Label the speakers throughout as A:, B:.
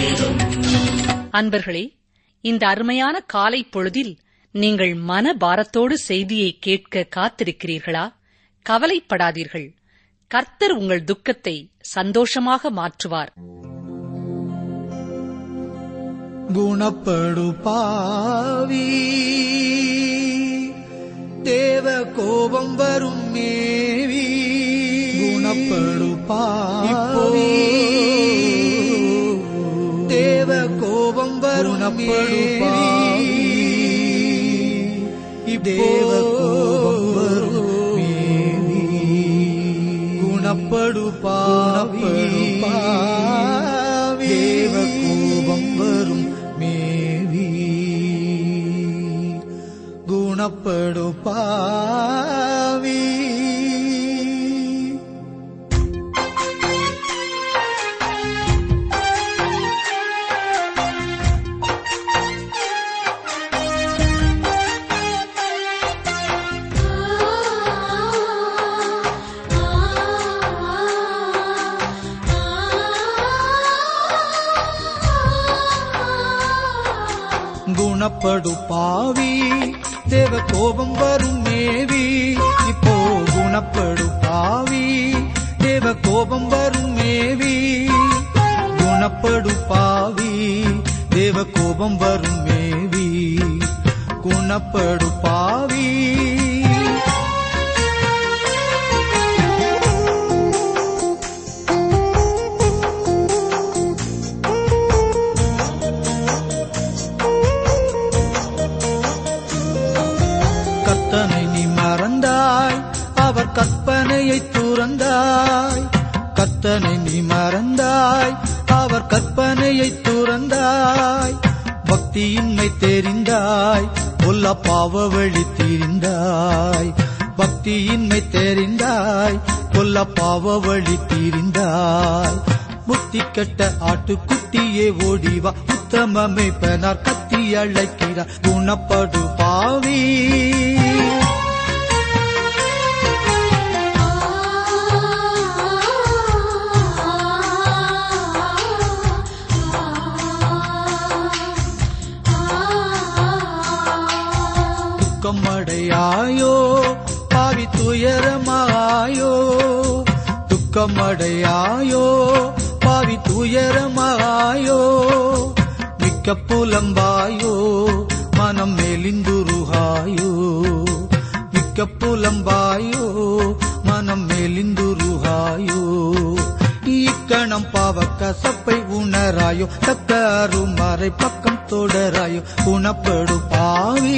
A: அன்பர்களே இந்த அருமையான காலை பொழுதில் நீங்கள் மன பாரத்தோடு செய்தியை கேட்க காத்திருக்கிறீர்களா கவலைப்படாதீர்கள் கர்த்தர் உங்கள் துக்கத்தை சந்தோஷமாக மாற்றுவார்
B: குணப்படு பாவி தேவ கோபம் வரும் மேவி குணப்படு பாவி தேவ கோபம் வரும் பாவி தேவ கோபம் வரும் மேவி குணப்படு பாவி தேவ கோபம் வரும் மேவி குணப்படு பாவி குணப்படு பாவி தேவ கோபம் வரும் மேவி இப்போ குணப்படு பாவி தேவ கோபம் வரும் மேவி குணப்படு பாவி தேவ கோபம் வரும் மேவி குணப்படு பாவி கர்த்தனை நீ மறந்தாய் அவர் கற்பனையை துறந்தாய் கர்த்தனை நீ மறந்தாய் அவர் கற்பனையை துறந்தாய் பக்தியின்மை தெரிந்தாய் பொல்ல பாவ வழி தீரிந்தாய் பக்தியின்மை தெரிந்தாய் பொல்ல பாவ வழி தீரிந்தாய் புத்தி கெட்ட ஆட்டுக்குட்டியே ஓடிவா உத்தமமை பெனார் கத்தி அழைக்கிறார் குணப்படு பாவி துக்கமடையாயோ பாவி துயரமாயோ துக்கமடையாயோ பாவி துயரமாயோ மிக்க புலம்பாயோ மனம் மெலிந்துருகாயோ மிக்க புலம்பாயோ மனம் மெலிந்துருகாயோ இக்கணம் பாவ கசப்பை உணராயோ தக்க அருமறை பக்கம் தொடராயோ குணப்படு பாவி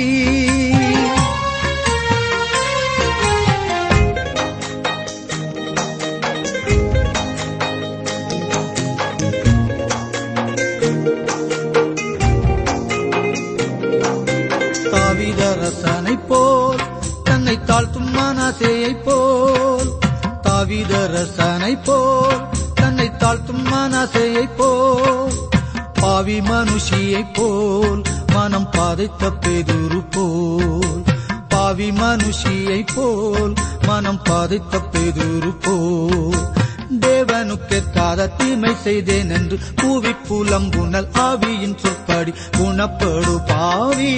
B: தாவிதரசனை போல் தன்னை தாழ்த்தும் மனசேயை போல் தாவிதரசனை போல் தன்னை தாழ்த்தும் மனசேயை போல் பாவி மனுஷியை போல் மனம் பாதைத்த பெதுரு போல் பாவி மனுஷியை போல் மனம் பாதைத்த பெதுரு போல் தேவனுக்கேற்காத தீமை செய்தேன் என்று கூவி புலம்புணல் ஆவியின் சொற்படி குணப்படு பாவி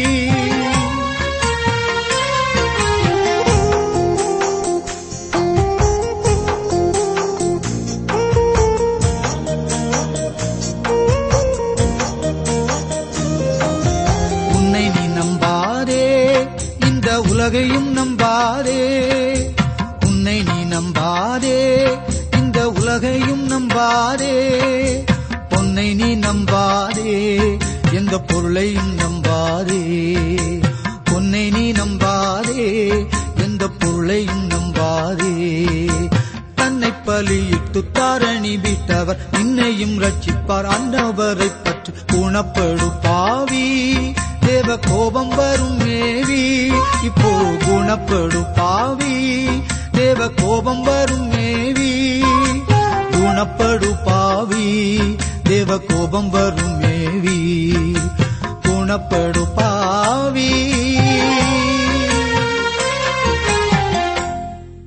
B: உன்னை நீ நம்பாதே இந்த உலகையும் நம்பாதே உன்னை நீ நம்பாதே இந்த உலகையும் நம்பாதே பொன்னை நீ நம்பாதே எந்த பொருளையும் நம்பாதே பொன்னை நீ நம்பாதே எந்த பொருளையும் நம்பாதே தன்னை பலியிட்டு தாரணி விட்டவர் இன்னையும் ரட்சிப்பார் அன்னவரை பற்றி குணப்படு பாவி தேவ கோபம் வரும் மேவி இப்போ குணப்படு பாவி தேவ கோபம் வரும் மேவி குணப்படு பாவி தேவ கோபம் வரும் மேவி குணப்படு பாவி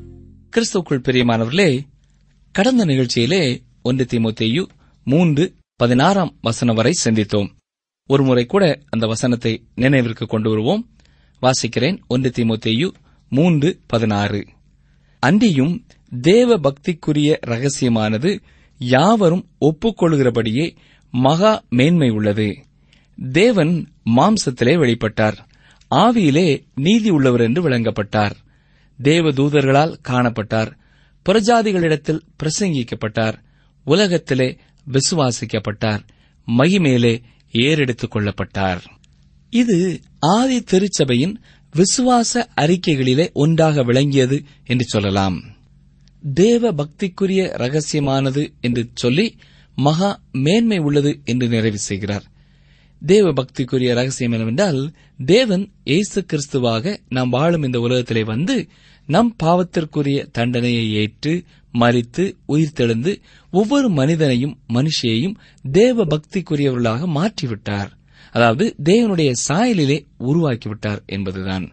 C: கிறிஸ்துக்குள் பிரியமானவர்களே கடந்த நிகழ்ச்சியிலே ஒன்று தீமோத்தேயு மூன்று பதினாறாம் வசனம் வரை சிந்தித்தோம் ஒருமுறை கூட அந்த வசனத்தை நினைவிற்கு கொண்டு வருவோம் வாசிக்கிறேன் ஒன்று தீமோத்தேயு மூன்று பதினாறு அன்றியும் தேவ பக்திக்குரிய ரகசியமானது யாவரும் ஒப்புக்கொள்கிறபடியே மகா மேன்மை உள்ளது தேவன் மாம்சத்திலே வெளிப்பட்டார் ஆவியிலே நீதி உள்ளவர் என்று விளங்கப்பட்டார் தேவ தூதர்களால் காணப்பட்டார் புறஜாதிகளிடத்தில் பிரசங்கிக்கப்பட்டார் உலகத்திலே விசுவாசிக்கப்பட்டார் மகிமேலே ஏறெடுத்துக் கொள்ளப்பட்டார் இது ஆதி திருச்சபையின் விசுவாச அறிக்கைகளிலே ஒன்றாக விளங்கியது என்று சொல்லலாம் தேவ பக்திக்குரிய ரகசியமானது என்று சொல்லி மகா மேன்மை உள்ளது என்று நிறைவு செய்கிறார் தேவ பக்திக்குரிய ரகசியம் என்னவென்றால் தேவன் இயேசு கிறிஸ்துவாக நாம் வாழும் இந்த உலகத்திலே வந்து நம் பாவத்திற்குரிய தண்டனையை ஏற்று மறித்து உயிர்த்தெழுந்து ஒவ்வொரு மனிதனையும் மனுஷியையும் தேவ பக்திக்குரியவர்களாக மாற்றிவிட்டார் அதாவது தேவனுடைய சாயலிலே உருவாக்கிவிட்டார் என்பதுதான்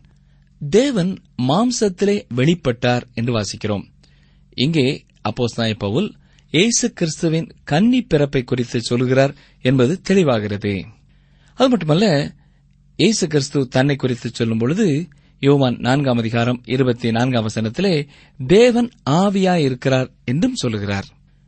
C: தேவன் மாம்சத்திலே வெளிப்பட்டார் என்று வாசிக்கிறோம் இங்கே அப்போஸ்தாய பவுல் இயேசு கிறிஸ்துவின் கன்னி பிறப்பை குறித்து சொல்கிறார் என்பது தெளிவாகிறது அது மட்டுமல்ல இயேசு கிறிஸ்து தன்னை குறித்து சொல்லும் பொழுது யோவான் நான்காம் அதிகாரம் இருபத்தி நான்காம் வசனத்திலே தேவன் ஆவியாயிருக்கிறார் என்றும் சொல்லுகிறார்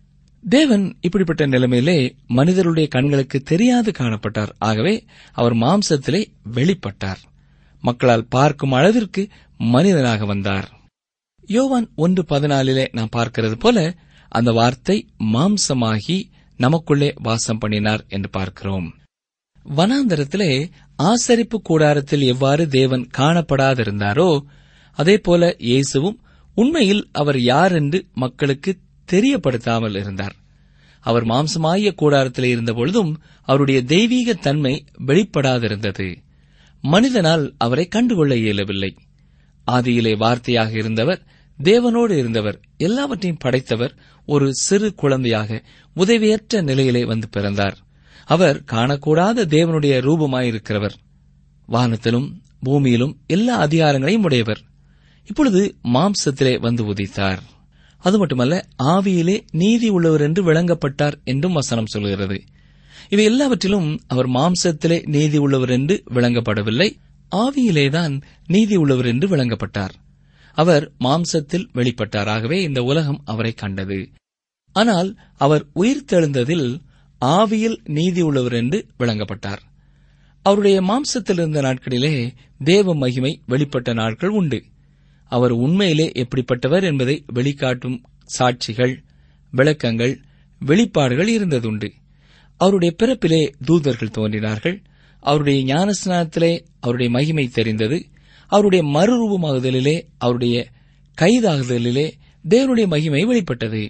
C: தேவன் இப்படிப்பட்ட நிலைமையிலே மனிதருடைய கண்களுக்கு தெரியாது காணப்பட்டார் ஆகவே அவர் மாம்சத்திலே வெளிப்பட்டார் மக்களால் பார்க்கும் அளவிற்கு மனிதனாக வந்தார் யோவான் ஒன்று பதினாலிலே நாம் பார்க்கிறது போல அந்த வார்த்தை மாம்சமாகி நமக்குள்ளே வாசம் பண்ணினார் என்று பார்க்கிறோம் வனாந்தரத்திலே ஆசரிப்பு கூடாரத்தில் எவ்வாறு தேவன் காணப்படாதிருந்தாரோ அதே போல இயேசுவும் உண்மையில் அவர் யார் என்று மக்களுக்கு தெரியப்படுத்தாமல் இருந்தார் அவர் மாம்சமாகிய கூடாரத்தில் இருந்தபொழுதும் அவருடைய தெய்வீக தன்மை வெளிப்படாதிருந்தது மனிதனால் அவரை கண்டுகொள்ள இயலவில்லை ஆதியிலே வார்த்தையாக இருந்தவர் தேவனோடு இருந்தவர் எல்லாவற்றையும் படைத்தவர் ஒரு சிறு குழந்தையாக உதவியற்ற நிலையிலே வந்து பிறந்தார் அவர் காணக்கூடாத தேவனுடைய ரூபமாயிருக்கிறவர் வானத்திலும் பூமியிலும் எல்லா அதிகாரங்களையும் உடையவர் இப்பொழுது மாம்சத்திலே வந்து உதித்தார் அது மட்டுமல்ல ஆவியிலே நீதி உள்ளவர் என்று விளங்கப்பட்டார் என்றும் வசனம் சொல்கிறது இவை எல்லாவற்றிலும் அவர் மாம்சத்திலே நீதி உள்ளவர் என்று விளங்கப்படவில்லை ஆவியிலேதான் நீதி உள்ளவர் என்று விளங்கப்பட்டார் அவர் மாம்சத்தில் வெளிப்பட்டார் ஆகவே இந்த உலகம் அவரை கண்டது ஆனால் அவர் உயிர்த்தெழுந்ததில் ஆவியில் நீதி உள்ளவர் என்று விளங்கப்பட்டார் அவருடைய மாம்சத்தில் இருந்த நாட்களிலே தேவ மகிமை வெளிப்பட்ட நாட்கள் உண்டு அவர் உண்மையிலே எப்படிப்பட்டவர் என்பதை வெளிக்காட்டும் சாட்சிகள் விளக்கங்கள் வெளிப்பாடுகள் இருந்ததுண்டு அவருடைய பிறப்பிலே தூதர்கள் தோன்றினார்கள் அவருடைய ஞானஸ்நானத்திலே அவருடைய மகிமை தெரிந்தது அவருடைய மறுரூபமாகுதலிலே அவருடைய கைதாகுதலிலே தேவனுடைய மகிமை வெளிப்பட்டது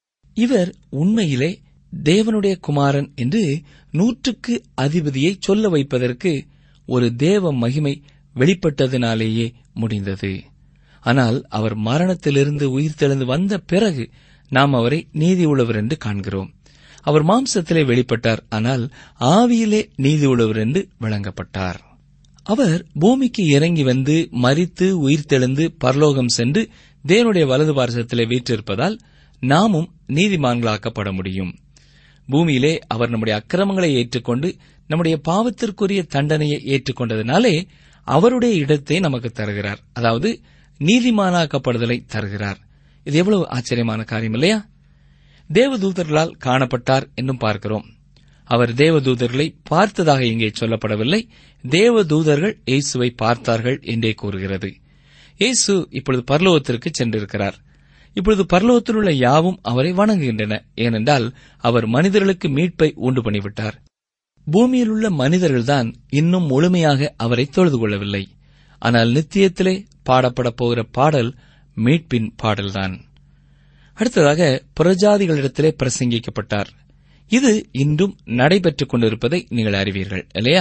C: இவர் உண்மையிலே தேவனுடைய குமாரன் என்று நூற்றுக்கு அதிபதியை சொல்ல வைப்பதற்கு ஒரு தேவ மகிமை வெளிப்பட்டதினாலேயே முடிந்தது ஆனால் அவர் மரணத்திலிருந்து உயிர்த்தெழுந்து வந்த பிறகு நாம் அவரை நீதி உள்ளவர் என்று காண்கிறோம் அவர் மாம்சத்திலே வெளிப்பட்டார் ஆனால் ஆவியிலே நீதி உள்ளவர் என்று விளங்கப்பட்டார் அவர் பூமிக்கு இறங்கி வந்து மரித்து உயிர்த்தெழுந்து பரலோகம் சென்று தேவனுடைய வலது பார்சத்திலே வீற்றிருப்பதால் நாமும் நீதிமான்களாக்கப்பட முடியும் பூமியிலே அவர் நம்முடைய அக்கிரமங்களை ஏற்றுக்கொண்டு நம்முடைய பாவத்திற்குரிய தண்டனையை ஏற்றுக்கொண்டதினாலே அவருடைய இடத்தை நமக்கு தருகிறார் அதாவது நீதிமானாக்கப்படுதலை தருகிறார் இது எவ்வளவு ஆச்சரியமான காரியம் இல்லையா தேவதூதர்களால் காணப்பட்டார் என்றும் பார்க்கிறோம் அவர் தேவதூதர்களை பார்த்ததாக இங்கே சொல்லப்படவில்லை தேவதூதர்கள் இயேசுவை பார்த்தார்கள் என்றே கூறுகிறது இயேசு இப்பொழுது பரலோகத்திற்கு சென்றிருக்கிறார் இப்பொழுது பரலோகத்தில் உள்ள யாவும் அவரை வணங்குகின்றன ஏனென்றால் அவர் மனிதர்களுக்கு மீட்பை உண்டு பண்ணிவிட்டார் பூமியில் உள்ள மனிதர்கள்தான் இன்னும் முழுமையாக அவரை தொழுது கொள்ளவில்லை ஆனால் நித்தியத்திலே பாடப்படப் போகிற பாடல் மீட்பின் பாடல்தான் அடுத்ததாக புறஜாதிகளிடத்திலே பிரசங்கிக்கப்பட்டார் இது இன்றும் நடைபெற்றுக் கொண்டிருப்பதை நீங்கள் அறிவீர்கள் இல்லையா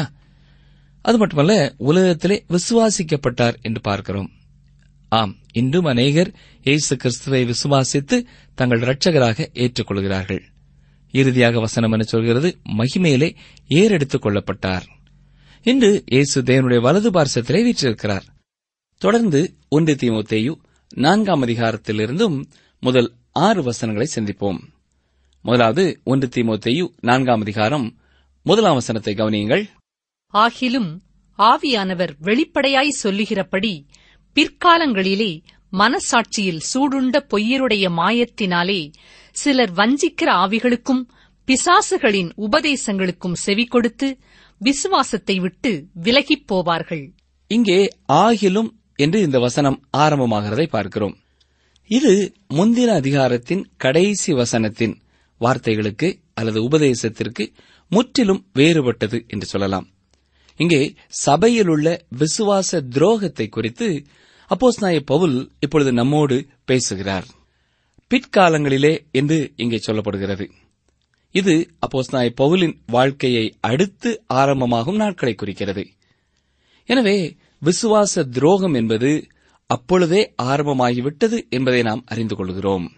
C: அது மட்டுமல்ல உலகத்திலே விசுவாசிக்கப்பட்டார் என்று பார்க்கிறோம் ஆம் இன்றும் அநேகர் இயேசு கிறிஸ்துவை விசுவாசித்து தங்கள் இரட்சகராக ஏற்றுக்கொள்கிறார்கள் இறுதியாக வசனம் என சொல்கிறது மகிமையிலே ஏறெடுத்துக் கொள்ளப்பட்டார் இன்று இயேசு தேவனுடைய வலது பார்சத்திலே வீற்றிருக்கிறார் தொடர்ந்து ஒன்று தீமோத்தேயு நான்காம் அதிகாரத்திலிருந்தும் முதல் ஆறு வசனங்களை சிந்திப்போம் முதலாவது ஒன்று தீமோத்தேயு நான்காம் அதிகாரம் முதலாம் வசனத்தை கவனியுங்கள்
A: ஆகிலும் ஆவியானவர் வெளிப்படையாய் சொல்லுகிறபடி பிற்காலங்களிலே மனசாட்சியில் சூடுண்ட பொய்யருடைய மாயத்தினாலே சிலர் வஞ்சிக்கிற ஆவிகளுக்கும் பிசாசுகளின் உபதேசங்களுக்கும் செவி கொடுத்து விசுவாசத்தை விட்டு விலகிப் போவார்கள்
C: இங்கே ஆகிலும் என்று இந்த வசனம் ஆரம்பமாகிறதை பார்க்கிறோம் இது முந்தின அதிகாரத்தின் கடைசி வசனத்தின் வார்த்தைகளுக்கு அல்லது உபதேசத்திற்கு முற்றிலும் வேறுபட்டது என்று சொல்லலாம் இங்கே சபையில் உள்ள விசுவாச துரோகத்தை குறித்து அப்போஸ்நாய பவுல் இப்பொழுது நம்மோடு பேசுகிறார் பிற்காலங்களிலே என்று இங்கே சொல்லப்படுகிறது இது அப்போஸ்நாய பவுலின் வாழ்க்கையை அடுத்து ஆரம்பமாகும் நாட்களை குறிக்கிறது எனவே விசுவாச துரோகம் என்பது அப்பொழுதே ஆரம்பமாகிவிட்டது என்பதை நாம் அறிந்து கொள்கிறோம்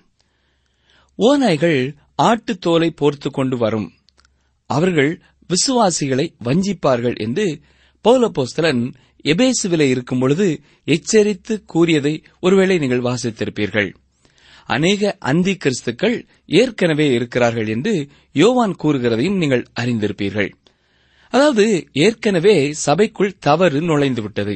C: ஓநாய்கள் ஆட்டுத்தோலை போர்த்து கொண்டு வரும் அவர்கள் விசுவாசிகளை வஞ்சிப்பார்கள் என்று பௌலப்போஸ்தலன் எபேசுவிலே இருக்கும் பொழுது எச்சரித்து கூறியதை ஒருவேளை நீங்கள் வாசித்திருப்பீர்கள் அநேக அந்தி கிறிஸ்துக்கள் ஏற்கனவே இருக்கிறார்கள் என்று யோவான் கூறுகிறதையும் நீங்கள் அறிந்திருப்பீர்கள் அதாவது ஏற்கனவே சபைக்குள் தவறு நுழைந்து விட்டது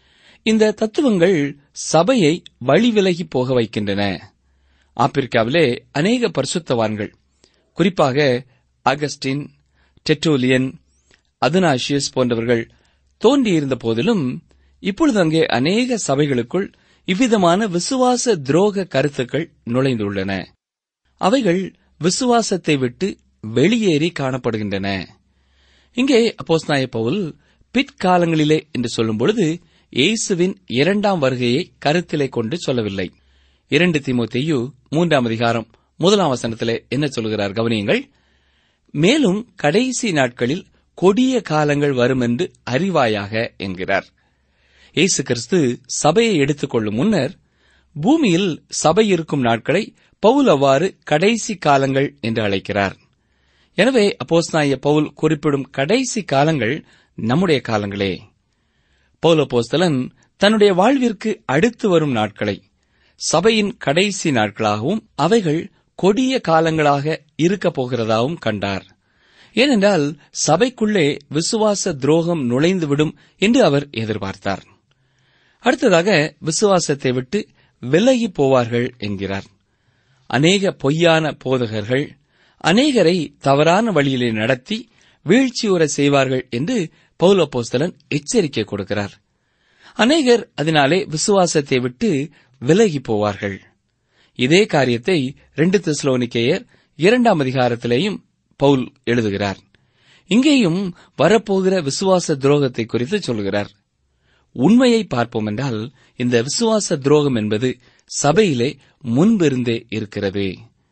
C: இந்த தத்துவங்கள் சபையை வழிவிலகி போக வைக்கின்றன ஆப்பிரிக்காவிலே அநேக பரிசுத்தவான்கள் குறிப்பாக அகஸ்டின் டெட்டோலியன் அதுனாஷியஸ் போன்றவர்கள் தோன்றியிருந்த போதிலும் இப்பொழுது அங்கே அநேக சபைகளுக்குள் இவ்விதமான விசுவாச துரோக கருத்துக்கள் நுழைந்துள்ளன அவைகள் விசுவாசத்தை விட்டு வெளியேறி காணப்படுகின்றன இங்கே அப்போஸ்நாய பவுல் பிற்காலங்களிலே என்று சொல்லும் பொழுது இயேசுவின் இரண்டாம் வருகையை கருத்திலே கொண்டு சொல்லவில்லை இரண்டு தீமோத்தேயு மூன்றாம் அதிகாரம் முதலாம் வசனத்திலே என்ன சொல்கிறார் கவனியுங்கள் மேலும் கடைசி நாட்களில் கொடிய காலங்கள் வரும் என்று அறிவாயாக என்கிறார் இயேசு கிறிஸ்து சபையை எடுத்துக்கொள்ளும் முன்னர் பூமியில் சபை இருக்கும் நாட்களை பவுல் அவ்வாறு கடைசி காலங்கள் என்று அழைக்கிறார் எனவே அப்போஸ்நாய பவுல் குறிப்பிடும் கடைசி காலங்கள் நம்முடைய காலங்களே பவுல் அப்போஸ்தலன் தன்னுடைய வாழ்விற்கு அடுத்து வரும் நாட்களை சபையின் கடைசி நாட்களாகவும் அவைகள் கொடிய காலங்களாக இருக்கப் போகிறதாகவும் கண்டார் ஏனென்றால் சபைக்குள்ளே விசுவாச துரோகம் நுழைந்துவிடும் என்று அவர் எதிர்பார்த்தார் அடுத்ததாக விசுவாசத்தை விட்டு விலகி போவார்கள் என்கிறார் அநேக பொய்யான போதகர்கள் அநேகரை தவறான வழியிலே நடத்தி வீழ்ச்சியுற செய்வார்கள் என்று பௌலப்போஸ்தலன் எச்சரிக்கை கொடுக்கிறார் அநேகர் அதனாலே விசுவாசத்தை விட்டு விலகி போவார்கள் இதே காரியத்தை ரெண்டு தெஸ்லோனிக்கேயர் இரண்டாம் அதிகாரத்திலேயும் பவுல் எழுதுகிறார் இங்கேயும் வரப்போகிற விசுவாச துரோகத்தை குறித்து சொல்கிறார் உண்மையை பார்ப்போம் என்றால் இந்த விசுவாச துரோகம் என்பது சபையிலே முன்பிருந்தே இருக்கிறது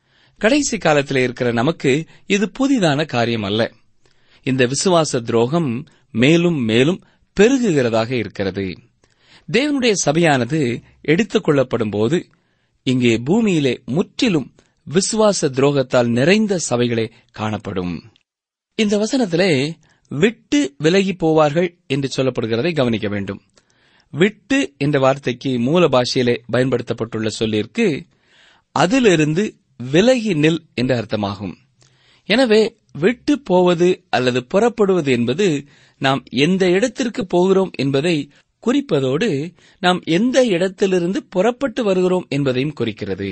C: கடைசி காலத்திலே இருக்கிற நமக்கு இது புதிதான காரியம் அல்ல இந்த விசுவாச துரோகம் மேலும் மேலும் பெருகுகிறதாக இருக்கிறது தேவனுடைய சபையானது எடுத்துக் கொள்ளப்படும் போது இங்கே பூமியிலே முற்றிலும் விசுவாச துரோகத்தால் நிறைந்த சபைகளே காணப்படும் இந்த வசனத்திலே விட்டு விலகி போவார்கள் என்று சொல்லப்படுகிறதை கவனிக்க வேண்டும் விட்டு என்ற வார்த்தைக்கு மூல பாஷையிலே பயன்படுத்தப்பட்டுள்ள சொல்லிற்கு அதிலிருந்து விலகி நில் என்ற அர்த்தமாகும் எனவே விட்டு போவது அல்லது புறப்படுவது என்பது நாம் எந்த இடத்திற்கு போகிறோம் என்பதை குறிப்பதோடு நாம் எந்த இடத்திலிருந்து புறப்பட்டு வருகிறோம் என்பதையும் குறிக்கிறது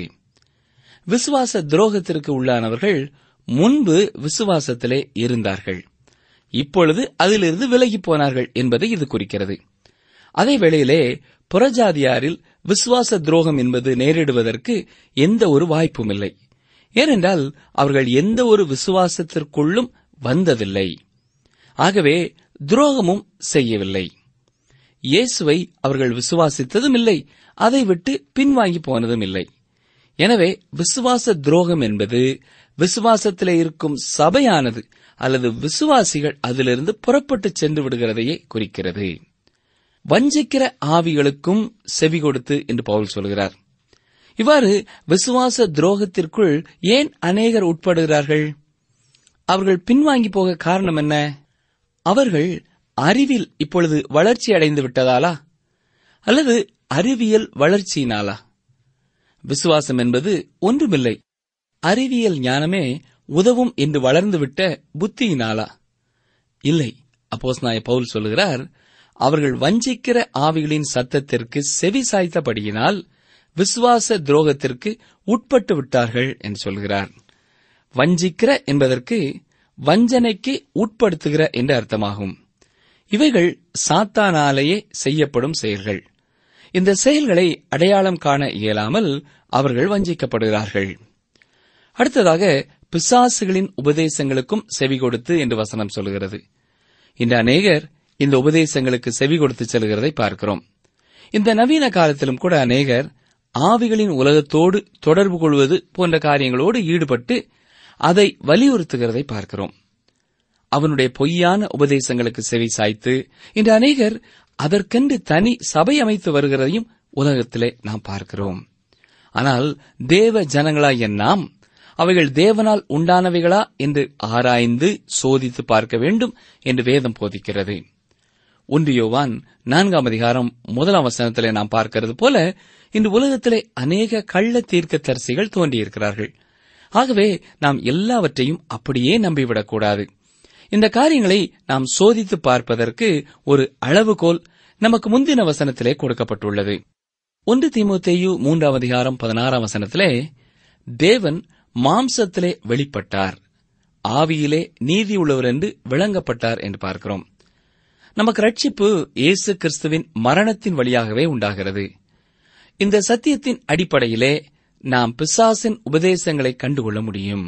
C: விசுவாச துரோகத்திற்கு உள்ளானவர்கள் முன்பு விசுவாசத்திலே இருந்தார்கள் இப்பொழுது அதிலிருந்து விலகி போனார்கள் என்பதை இது குறிக்கிறது அதே வேளையிலே புறஜாதியாரில் விசுவாச துரோகம் என்பது நேரிடுவதற்கு எந்த ஒரு வாய்ப்பும் இல்லை ஏனென்றால் அவர்கள் எந்த ஒரு விசுவாசத்திற்குள்ளும் வந்ததில்லை ஆகவே துரோகமும் செய்யவில்லை இயேசுவை அவர்கள் விசுவாசித்ததும் இல்லை அதை விட்டு பின்வாங்கி போனதும் இல்லை எனவே விசுவாச துரோகம் என்பது விசுவாசத்திலே இருக்கும் சபையானது அல்லது விசுவாசிகள் அதிலிருந்து புறப்பட்டு சென்று விடுகிறதையே குறிக்கிறது வஞ்சிக்கிற ஆவிகளுக்கும் செவி கொடுத்து என்று பவுல் சொல்கிறார் இவ்வாறு விசுவாச துரோகத்திற்குள் ஏன் அநேகர் உட்படுகிறார்கள் அவர்கள் பின்வாங்கி போக காரணம் என்ன அவர்கள் அறிவில் இப்பொழுது வளர்ச்சி அடைந்து விட்டதாலா அல்லது அறிவியல் வளர்ச்சியினாலா விசுவாசம் என்பது ஒன்றுமில்லை அறிவியல் ஞானமே உதவும் என்று வளர்ந்துவிட்ட புத்தியினாலா இல்லை அப்போஸ்நாய பவுல் சொல்லுகிறார் அவர்கள் வஞ்சிக்கிற ஆவிகளின் சத்தத்திற்கு செவி சாய்த்தபடியினால் விசுவாச துரோகத்திற்கு உட்பட்டு விட்டார்கள் என்று சொல்கிறார் வஞ்சிக்கிற என்பதற்கு வஞ்சனைக்கு உட்படுத்துகிற என்று அர்த்தமாகும் இவைகள் சாத்தானாலேயே செய்யப்படும் செயல்கள் இந்த செயல்களை அடையாளம் காண இயலாமல் அவர்கள் வஞ்சிக்கப்படுகிறார்கள் அடுத்ததாக பிசாசுகளின் உபதேசங்களுக்கும் செவி கொடுத்து என்று வசனம் சொல்கிறது இன்று அநேகர் இந்த உபதேசங்களுக்கு செவி கொடுத்து செல்கிறதை பார்க்கிறோம் இந்த நவீன காலத்திலும் கூட அநேகர் ஆவிகளின் உலகத்தோடு தொடர்பு கொள்வது போன்ற காரியங்களோடு ஈடுபட்டு அதை வலியுறுத்துகிறதை பார்க்கிறோம் அவனுடைய பொய்யான உபதேசங்களுக்கு செவி சாய்த்து இன்று அநேகர் அதற்கென்று தனி சபை அமைத்து வருகிறதையும் உலகத்திலே நாம் பார்க்கிறோம் ஆனால் தேவ ஜனங்களாகிய நாம் அவைகள் தேவனால் உண்டானவைகளா என்று ஆராய்ந்து சோதித்து பார்க்க வேண்டும் என்று வேதம் போதிக்கிறது ஒன்று யோவான் நான்காம் அதிகாரம் முதலாம் வசனத்திலே நாம் பார்க்கிறது போல இன்று உலகத்திலே அநேக கள்ள தீர்க்க தரிசிகள் தோன்றியிருக்கிறார்கள் ஆகவே நாம் எல்லாவற்றையும் அப்படியே நம்பிவிடக்கூடாது இந்த காரியங்களை நாம் சோதித்து பார்ப்பதற்கு ஒரு அளவுகோல் நமக்கு முந்தின வசனத்திலே கொடுக்கப்பட்டுள்ளது ஒன்று தீமோத்தேயு மூன்றாம் அதிகாரம் பதினாறாம் வசனத்திலே தேவன் மாம்சத்திலே வெளிப்பட்டார் ஆவியிலே நீதி உள்ளவர் என்று விளங்கப்பட்டார் என்று பார்க்கிறோம் நமக்கு ரட்சிப்பு இயேசு கிறிஸ்துவின் மரணத்தின் வழியாகவே உண்டாகிறது இந்த சத்தியத்தின் அடிப்படையிலே நாம் பிசாசின் உபதேசங்களை கண்டுகொள்ள முடியும்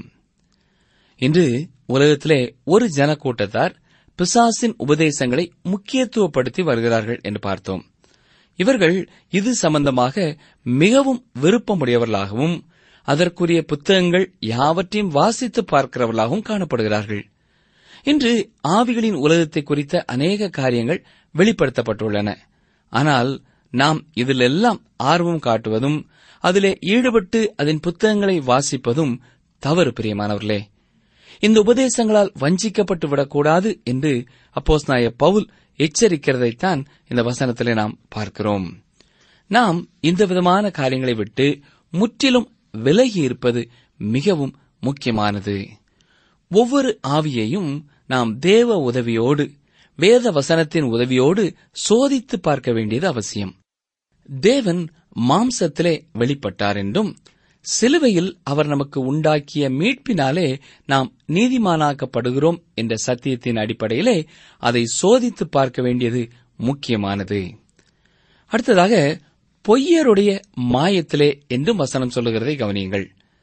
C: இன்று உலகத்திலே ஒரு ஜனக்கூட்டத்தார் பிசாசின் உபதேசங்களை முக்கியத்துவப்படுத்தி வருகிறார்கள் என்று பார்த்தோம் இவர்கள் இது சம்பந்தமாக மிகவும் விருப்பமுடையவர்களாகவும் அதற்குரிய புத்தகங்கள் யாவற்றையும் வாசித்து பார்க்கிறவர்களாகவும் காணப்படுகிறார்கள் இன்று ஆவிகளின் உலகத்தை குறித்த அநேக காரியங்கள் வெளிப்படுத்தப்பட்டுள்ளன ஆனால் நாம் இதிலெல்லாம் ஆர்வம் காட்டுவதும் அதிலே ஈடுபட்டு அதன் புத்தகங்களை வாசிப்பதும் தவறு பிரியமானவர்களே இந்த உபதேசங்களால் வஞ்சிக்கப்பட்டு விடக்கூடாது என்று அப்போஸ்நாய பவுல் எச்சரிக்கிறதைத்தான் இந்த வசனத்திலே நாம் பார்க்கிறோம் நாம் இந்த விதமான காரியங்களை விட்டு முற்றிலும் விலகி இருப்பது மிகவும் முக்கியமானது ஒவ்வொரு ஆவியையும் நாம் தேவ உதவியோடு வேத வசனத்தின் உதவியோடு சோதித்து பார்க்க வேண்டியது அவசியம் தேவன் மாம்சத்திலே வெளிப்பட்டார் என்றும் சிலுவையில் அவர் நமக்கு உண்டாக்கிய மீட்பினாலே நாம் நீதிமானாக்கப்படுகிறோம் என்ற சத்தியத்தின் அடிப்படையிலே அதை சோதித்து பார்க்க வேண்டியது முக்கியமானது அடுத்ததாக பொய்யருடைய மாயத்திலே என்றும் வசனம் சொல்லுகிறதை கவனியுங்கள்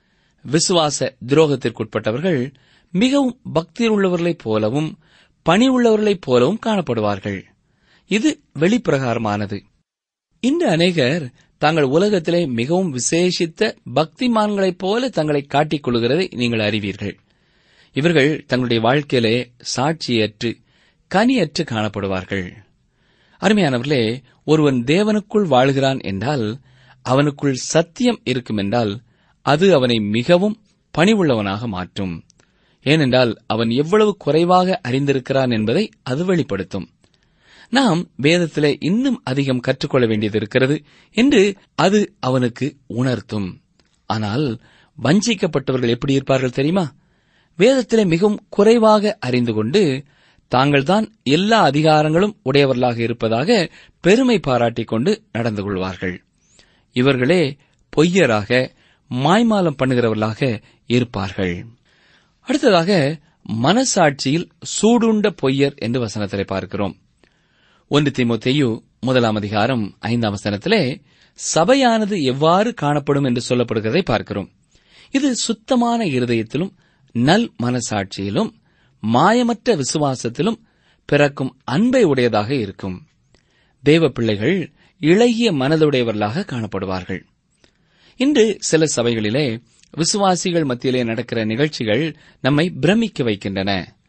C: விசுவாச துரோகத்திற்குட்பட்டவர்கள் மிகவும் பக்தியுள்ளவர்களைப் போலவும் பணி உள்ளவர்களைப் போலவும் காணப்படுவார்கள் இது வெளிப்பிரகாரமானது இன்று அநேகர் தாங்கள் உலகத்திலே மிகவும் விசேஷித்த பக்திமான்களைப் போல தங்களை காட்டிக் கொள்கிறதை நீங்கள் அறிவீர்கள் இவர்கள் தங்களுடைய வாழ்க்கையிலே சாட்சியற்று கனியற்று காணப்படுவார்கள் அருமையானவர்களே ஒருவன் தேவனுக்குள் வாழ்கிறான் என்றால் அவனுக்குள் சத்தியம் இருக்கும் என்றால் அது அவனை மிகவும் பணிவுள்ளவனாக மாற்றும் ஏனென்றால் அவன் எவ்வளவு குறைவாக அறிந்திருக்கிறான் என்பதை அது வெளிப்படுத்தும் நாம் வேதத்திலே இன்னும் அதிகம் கற்றுக்கொள்ள வேண்டியது இருக்கிறது என்று அது அவனுக்கு உணர்த்தும் ஆனால் வஞ்சிக்கப்பட்டவர்கள் எப்படி இருப்பார்கள் தெரியுமா வேதத்திலே மிகவும் குறைவாக அறிந்து கொண்டு தாங்கள்தான் எல்லா அதிகாரங்களும் உடையவர்களாக இருப்பதாக பெருமை பாராட்டிக் கொண்டு நடந்து கொள்வார்கள் இவர்களே பொய்யராக மாய்மாலம் பண்ணுகிறவர்களாக இருப்பார்கள் அடுத்ததாக மனசாட்சியில் சூடுண்ட பொய்யர் என்று வசனத்திலே பார்க்கிறோம் ஒன்று தீமோத்தேயு முதலாம் அதிகாரம் ஐந்தாம் வசனத்திலே சபையானது எவ்வாறு காணப்படும் என்று சொல்லப்படுகிறதை பார்க்கிறோம் இது சுத்தமான இருதயத்திலும் நல் மனசாட்சியிலும் மாயமற்ற விசுவாசத்திலும் பிறக்கும் அன்பை உடையதாக இருக்கும் தேவ பிள்ளைகள் இளகிய மனதுடையவர்களாக காணப்படுவார்கள் இன்று சில சபைகளிலே விசுவாசிகள் மத்தியிலே நடக்கிற நிகழ்ச்சிகள் நம்மை பிரமிக்க வைக்கின்றன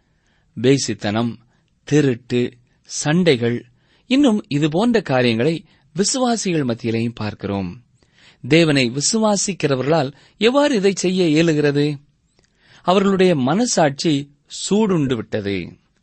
C: பேசித்தனம் திருட்டு சண்டைகள் இன்னும் இது போன்ற காரியங்களை விசுவாசிகள் மத்தியிலேயும் பார்க்கிறோம் தேவனை விசுவாசிக்கிறவர்களால் எவ்வாறு இதை செய்ய இயலுகிறது அவர்களுடைய மனசாட்சி சூடுண்டு விட்டது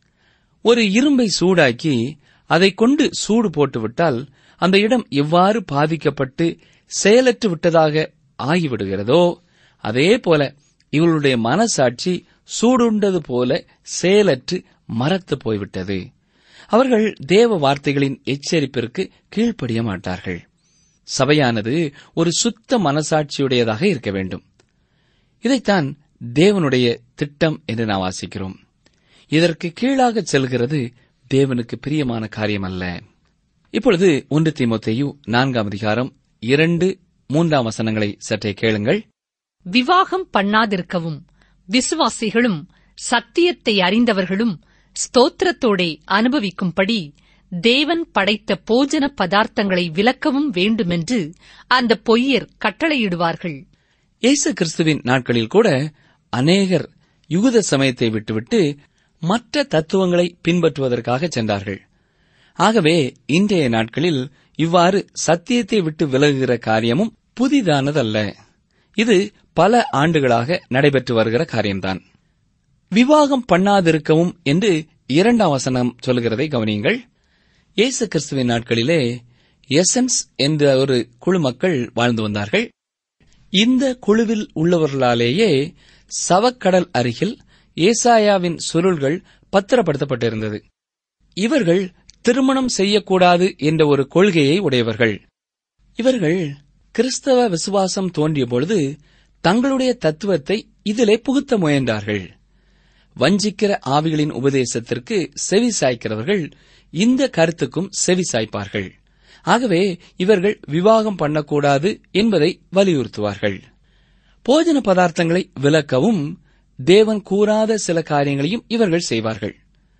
C: ஒரு இரும்பை சூடாக்கி அதை கொண்டு சூடு போட்டுவிட்டால் அந்த இடம் எவ்வாறு பாதிக்கப்பட்டு செயலற்று விட்டதாக ஆகிவிடுகிறதோ அதே போல இவர்களுடைய மனசாட்சி சூடுண்டது போல செயலற்று மரத்து போய்விட்டது அவர்கள் தேவ வார்த்தைகளின் எச்சரிப்பிற்கு கீழ்ப்படிய மாட்டார்கள் சபையானது ஒரு சுத்த மனசாட்சியுடையதாக இருக்க வேண்டும் இதைத்தான் தேவனுடைய திட்டம் என்று நாம் வாசிக்கிறோம் இதற்கு கீழாக செல்கிறது தேவனுக்கு பிரியமான காரியம் அல்ல இப்பொழுது ஒன்று தீமோத்தேயு நான்காம் அதிகாரம் இரண்டு மூன்றாம் வசனங்களை சற்றே கேளுங்கள்
A: விவாகம் பண்ணாதிருக்கவும் விசுவாசிகளும் சத்தியத்தை அறிந்தவர்களும் ஸ்தோத்திரத்தோடே அனுபவிக்கும்படி தேவன் படைத்த போஜன பதார்த்தங்களை விலக்கவும் வேண்டுமென்று அந்த பொய்யர் கட்டளையிடுவார்கள்
C: இயேசு கிறிஸ்துவின் நாட்களில் கூட அநேகர் யூத சமயத்தை விட்டுவிட்டு மற்ற தத்துவங்களை பின்பற்றுவதற்காக சென்றார்கள் ஆகவே இன்றைய நாட்களில் இவ்வாறு சத்தியத்தை விட்டு விலகுகிற காரியமும் புதிதானதல்ல இது பல ஆண்டுகளாக நடைபெற்று வருகிற காரியம்தான் விவாகம் பண்ணாதிருக்கவும் என்று இரண்டாம் வசனம் சொல்கிறதை கவனியுங்கள் இயேசு கிறிஸ்துவின் நாட்களிலே எசன்ஸ் என்ற ஒரு குழு மக்கள் வாழ்ந்து வந்தார்கள் இந்த குழுவில் உள்ளவர்களாலேயே சவக்கடல் அருகில் ஏசாயாவின் சுருள்கள் பத்திரப்படுத்தப்பட்டிருந்தது இவர்கள் திருமணம் செய்யக்கூடாது என்ற ஒரு கொள்கையை உடையவர்கள் இவர்கள் கிறிஸ்தவ விசுவாசம் தோன்றிய பொழுது தங்களுடைய தத்துவத்தை இதிலே புகுத்த முயன்றார்கள் வஞ்சிக்கிற ஆவிகளின் உபதேசத்திற்கு செவி சாய்க்கிறவர்கள் இந்த கருத்துக்கும் செவி சாய்ப்பார்கள் ஆகவே இவர்கள் விவாகம் பண்ணக்கூடாது என்பதை வலியுறுத்துவார்கள் போஜன பதார்த்தங்களை விலக்கவும் தேவன் கூறாத சில காரியங்களையும் இவர்கள் செய்வார்கள்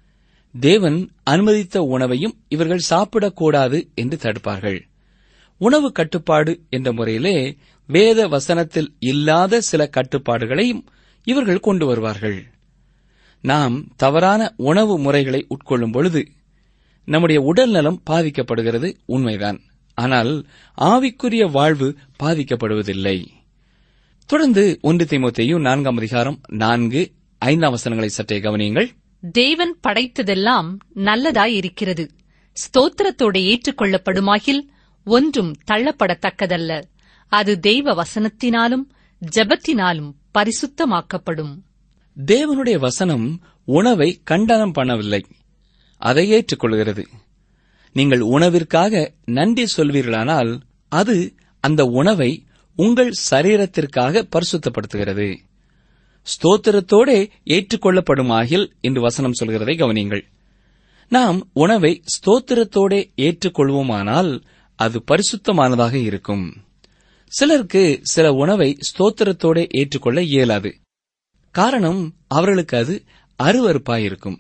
C: தேவன் அனுமதித்த உணவையும் இவர்கள் சாப்பிடக்கூடாது என்று தடுப்பார்கள் உணவு கட்டுப்பாடு என்ற முறையிலே வேத வசனத்தில் இல்லாத சில கட்டுப்பாடுகளையும் இவர்கள் கொண்டு வருவார்கள் நாம் தவறான உணவு முறைகளை உட்கொள்ளும் பொழுது நம்முடைய உடல் நலம் பாதிக்கப்படுகிறது உண்மைதான் ஆனால் ஆவிக்குரிய வாழ்வு பாதிக்கப்படுவதில்லை தொடர்ந்து ஒன்று தீமோத்தேயு நான்காம் அதிகாரம் நான்கு ஐந்தாம் வசனங்களை சற்றே கவனியுங்கள்
A: தேவன் படைத்ததெல்லாம் நல்லதாயிருக்கிறது ஸ்தோத்திரத்தோடு ஏற்றுக்கொள்ளப்படுமாகில் ஒன்றும் தள்ளப்படத்தக்கதல்ல அது தெய்வ வசனத்தினாலும் ஜெபத்தினாலும் பரிசுத்தமாக்கப்படும்
C: தேவனுடைய வசனம் உணவை கண்டனம் பண்ணவில்லை அதை ஏற்றுக்கொள்கிறது நீங்கள் உணவிற்காக நன்றி சொல்வீர்களானால் அது அந்த உணவை உங்கள் சரீரத்திற்காக பரிசுத்தப்படுத்துகிறது ஸ்தோத்திரத்தோடே ஏற்றுக்கொள்ளப்படுமாகில் என்று வசனம் சொல்கிறதை கவனியுங்கள் நாம் உணவை ஸ்தோத்திரத்தோடே ஏற்றுக்கொள்வோமானால் அது பரிசுத்தமானதாக இருக்கும் சிலருக்கு சில உணவை ஸ்தோத்திரத்தோடே ஏற்றுக்கொள்ள இயலாது காரணம் அவர்களுக்கு அது அருவருப்பாயிருக்கும்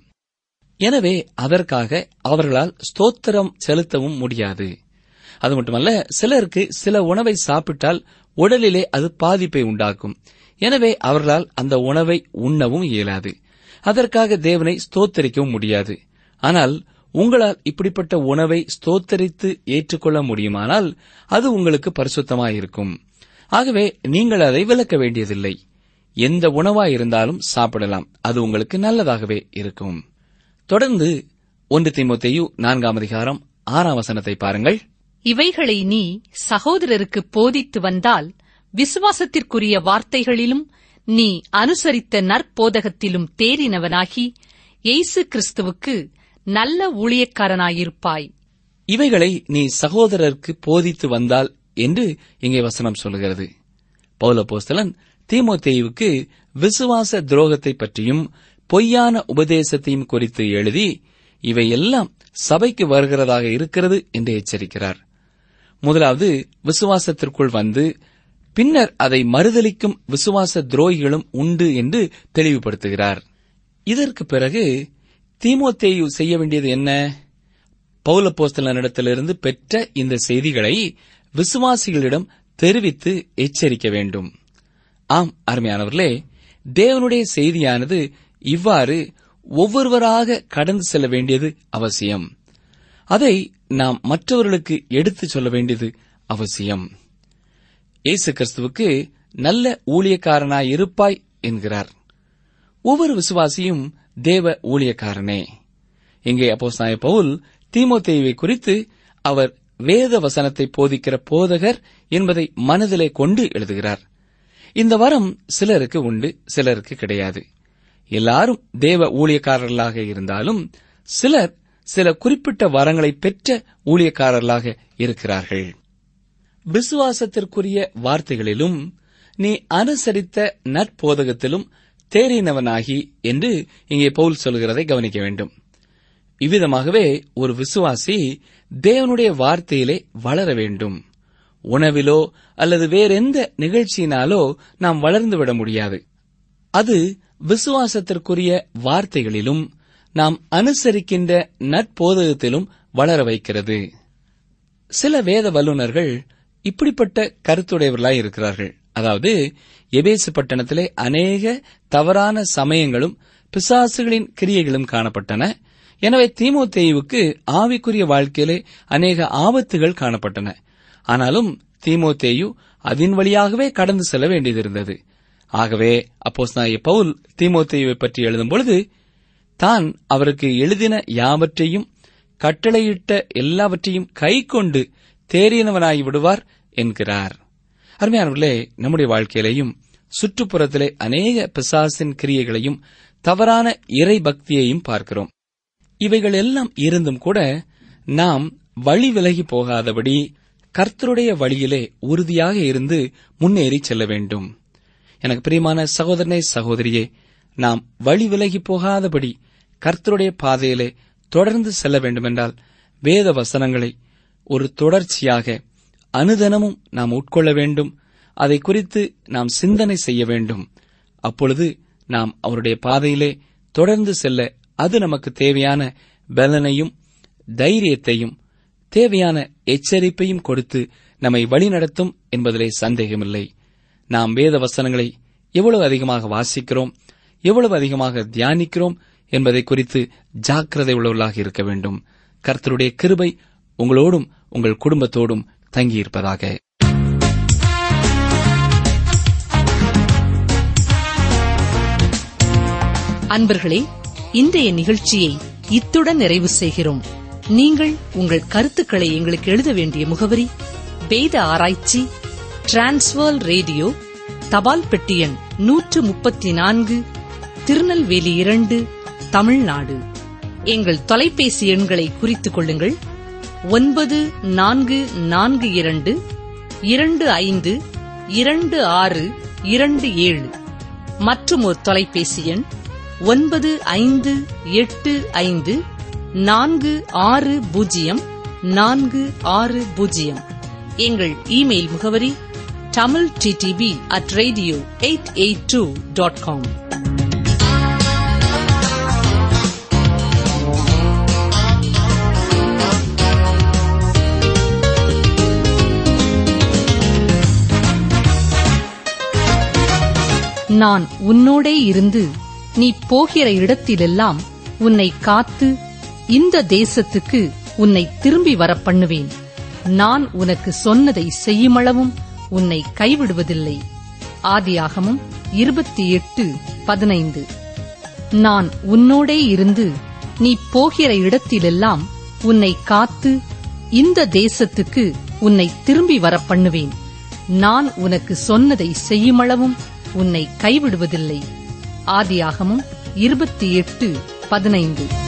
C: எனவே அதற்காக அவர்களால் ஸ்தோத்திரம் செலுத்தவும் முடியாது அது மட்டுமல்ல சிலருக்கு சில உணவை சாப்பிட்டால் உடலிலே அது பாதிப்பை உண்டாக்கும் எனவே அவர்களால் அந்த உணவை உண்ணவும் இயலாது அதற்காக தேவனை ஸ்தோத்தரிக்கவும் முடியாது ஆனால் உங்களால் இப்படிப்பட்ட உணவை ஸ்தோத்தரித்து ஏற்றுக்கொள்ள முடியுமானால் அது உங்களுக்கு பரிசுத்தமாயிருக்கும் ஆகவே நீங்கள் அதை விலக்க வேண்டியதில்லை எந்த உணவாயிருந்தாலும் சாப்பிடலாம் அது உங்களுக்கு நல்லதாகவே இருக்கும் தொடர்ந்து ஒன்று தீமோத்தேயு நான்காம் அதிகாரம் ஆறாம் வசனத்தை பாருங்கள்
A: இவைகளை நீ சகோதரருக்கு போதித்து வந்தால் விசுவாசத்திற்குரிய வார்த்தைகளிலும் நீ அனுசரித்த நற்போதகத்திலும் தேறினவனாகி இயேசு கிறிஸ்துவுக்கு நல்ல ஊழியக்காரனாயிருப்பாய்
C: இவைகளை நீ சகோதரருக்கு போதித்து வந்தால் என்று இங்கே வசனம் சொல்கிறது பௌலபோஸ்தலன் தீமோத்தேயுவுக்கு விசுவாச துரோகத்தை பற்றியும் பொய்யான உபதேசத்தையும் குறித்து எழுதி இவையெல்லாம் சபைக்கு வருகிறதாக இருக்கிறது என்று எச்சரிக்கிறார் முதலாவது விசுவாசத்திற்குள் வந்து பின்னர் அதை மறுதலிக்கும் விசுவாச துரோகிகளும் உண்டு என்று தெளிவுபடுத்துகிறார் இதற்கு பிறகு தீமோத்தேயு செய்ய வேண்டியது என்ன பௌலப்போஸ்தலனிடத்திலிருந்து பெற்ற இந்த செய்திகளை விசுவாசிகளிடம் தெரிவித்து எச்சரிக்க வேண்டும் ஆம் அருமையானவர்களே தேவனுடைய செய்தியானது இவ்வாறு ஒவ்வொருவராக கடந்து செல்ல வேண்டியது அவசியம் அதை நாம் மற்றவர்களுக்கு எடுத்துச் சொல்ல வேண்டியது அவசியம் இயேசு கிறிஸ்துவுக்கு நல்ல ஊழியக்காரனாய் இருப்பாய் என்கிறார் ஒவ்வொரு விசுவாசியும் தேவ ஊழியக்காரனே இங்கே அப்போஸ்தலனாகிய பவுல் தீமோத்தேயுவை குறித்து அவர் வேத வசனத்தை போதிக்கிற போதகர் என்பதை மனதிலே கொண்டு எழுதுகிறார் இந்த வரம் சிலருக்கு உண்டு சிலருக்கு கிடையாது எல்லாரும் தேவ ஊழியக்காரர்களாக இருந்தாலும் சிலர் சில குறிப்பிட்ட வரங்களை பெற்ற ஊழியக்காரர்களாக இருக்கிறார்கள் விசுவாசத்திற்குரிய வார்த்தைகளிலும் நீ அனுசரித்த நற்போதகத்திலும் தேறினவனாகி என்று இங்கே பவுல் சொல்கிறதை கவனிக்க வேண்டும் இவ்விதமாகவே ஒரு விசுவாசி தேவனுடைய வார்த்தையிலே வளர வேண்டும் உணவிலோ அல்லது வேறெந்த நிகழ்ச்சியினாலோ நாம் வளர்ந்து விட முடியாது அது விசுவாசத்திற்குரிய வார்த்தைகளிலும் நாம் அனுசரிக்கின்ற நற்போதகத்திலும் வளர வைக்கிறது சில வேத வல்லுநர்கள் இப்படிப்பட்ட கருத்துடையவர்களாய் இருக்கிறார்கள் அதாவது எபேசு பட்டணத்திலே அநேக தவறான சமயங்களும் பிசாசுகளின் கிரியைகளும் காணப்பட்டன எனவே தீமோத்தேயுவுக்கு ஆவிக்குரிய வாழ்க்கையிலே அநேக ஆபத்துகள் காணப்பட்டன ஆனாலும் தீமோத்தேயு அதன் வழியாகவே கடந்து செல்ல வேண்டியதிருந்தது ஆகவே அப்போஸ் பவுல் தீமோத்தேயுவை பற்றி எழுதும் பொழுது தான் அவருக்கு எழுதின யாவற்றையும் கட்டளையிட்ட எல்லாவற்றையும் கை கொண்டு தேறியனவனாகி விடுவார் என்கிறார் அருமையானவர்களே நம்முடைய வாழ்க்கையிலேயும் சுற்றுப்புறத்திலே அநேக பிசாசின் கிரியைகளையும் தவறான இறை பக்தியையும் பார்க்கிறோம் இவைகள் எல்லாம் இருந்தும் கூட நாம் வழி விலகி போகாதபடி கர்த்தருடைய வழியிலே உறுதியாக இருந்து முன்னேறி செல்ல வேண்டும் எனக்கு பிரியமான சகோதரனே சகோதரியே நாம் வழி விலகி போகாதபடி கர்த்தருடைய பாதையிலே தொடர்ந்து செல்ல வேண்டுமென்றால் வேத வசனங்களை ஒரு தொடர்ச்சியாக அனுதனமும் நாம் உட்கொள்ள வேண்டும் அதை குறித்து நாம் சிந்தனை செய்ய வேண்டும் அப்பொழுது நாம் அவருடைய பாதையிலே தொடர்ந்து செல்ல அது நமக்கு தேவையான பலனையும் தைரியத்தையும் தேவையான எச்சரிப்பையும் கொடுத்து நம்மை வழிநடத்தும் என்பதிலே சந்தேகமில்லை நாம் வேத வசனங்களை எவ்வளவு அதிகமாக வாசிக்கிறோம் எவ்வளவு அதிகமாக தியானிக்கிறோம் என்பதை குறித்து ஜாக்கிரதை உள்ளவர்களாக இருக்க வேண்டும் கர்த்தருடைய கிருபை உங்களோடும் உங்கள் குடும்பத்தோடும் தங்கியிருப்பதாக
A: அன்பர்களே இன்றைய நிகழ்ச்சியை இத்துடன் நிறைவு செய்கிறோம் நீங்கள் உங்கள் கருத்துக்களை எங்களுக்கு எழுத வேண்டிய முகவரி வேத ஆராய்ச்சி டிரான்ஸ்வர் ரேடியோ தபால் பெட்டி எண் நூற்று முப்பத்தி நான்கு திருநெல்வேலி இரண்டு தமிழ்நாடு எங்கள் தொலைபேசி எண்களை குறித்துக் கொள்ளுங்கள் ஒன்பது நான்கு நான்கு இரண்டு இரண்டு ஐந்து இரண்டு ஆறு இரண்டு ஏழு மற்றும் ஒரு தொலைபேசி எண் ஒன்பது ஐந்து எட்டு ஐந்து நான்கு ஆறு பூஜ்ஜியம் நான்கு ஆறு பூஜ்ஜியம் எங்கள் இமெயில் முகவரி Tamil DTP at radio eight eight two dot com நான் உன்னோடே இருந்து நீ போகிற இடத்திலெல்லாம் உன்னை காத்து இந்த தேசத்துக்கு உன்னை திரும்பி வர பண்ணுவேன் நான் உனக்கு சொன்னதை செய்யுமளவும் உன்னை கைவிடுவதில்லை ஆதியாகமும் இருபத்தி எட்டு பதினைந்து நான் உன்னோடே இருந்து நீ போகிற இடத்திலெல்லாம் உன்னை காத்து இந்த தேசத்துக்கு உன்னை திரும்பி வர பண்ணுவேன் நான் உனக்கு சொன்னதை செய்யுமளவும் உன்னை கைவிடுவதில்லை ஆதியாகமும் இருபத்தி எட்டு பதினைந்து